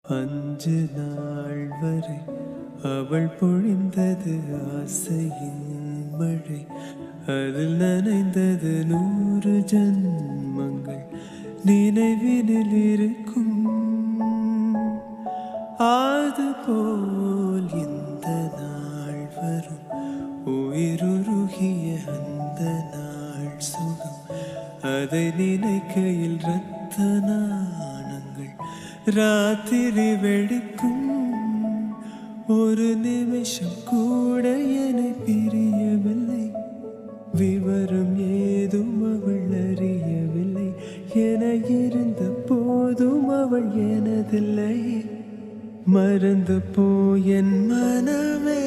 அஞ்சு நாள் வரை அவள் பொழிந்தது ஆசையின் மழை அதில் நனைந்தது நூறு ஜன்மங்கள் நினைவினில் இருக்கும் அதுபோல் இந்த நாள் வரும் உயிருருகிய அந்த நாள் சுகம் அதை நினைக்கையில் ரத்த நாணங்கள் ராத்திரி வெடிக்கும் ஒரு நிமிஷம் கூட என்னை பிரியவில்லை விவரம் ஏதும் அவள் அறியவில்லை என இருந்த போதும் அவள் எனதில்லை மறந்து போய் என் மனமே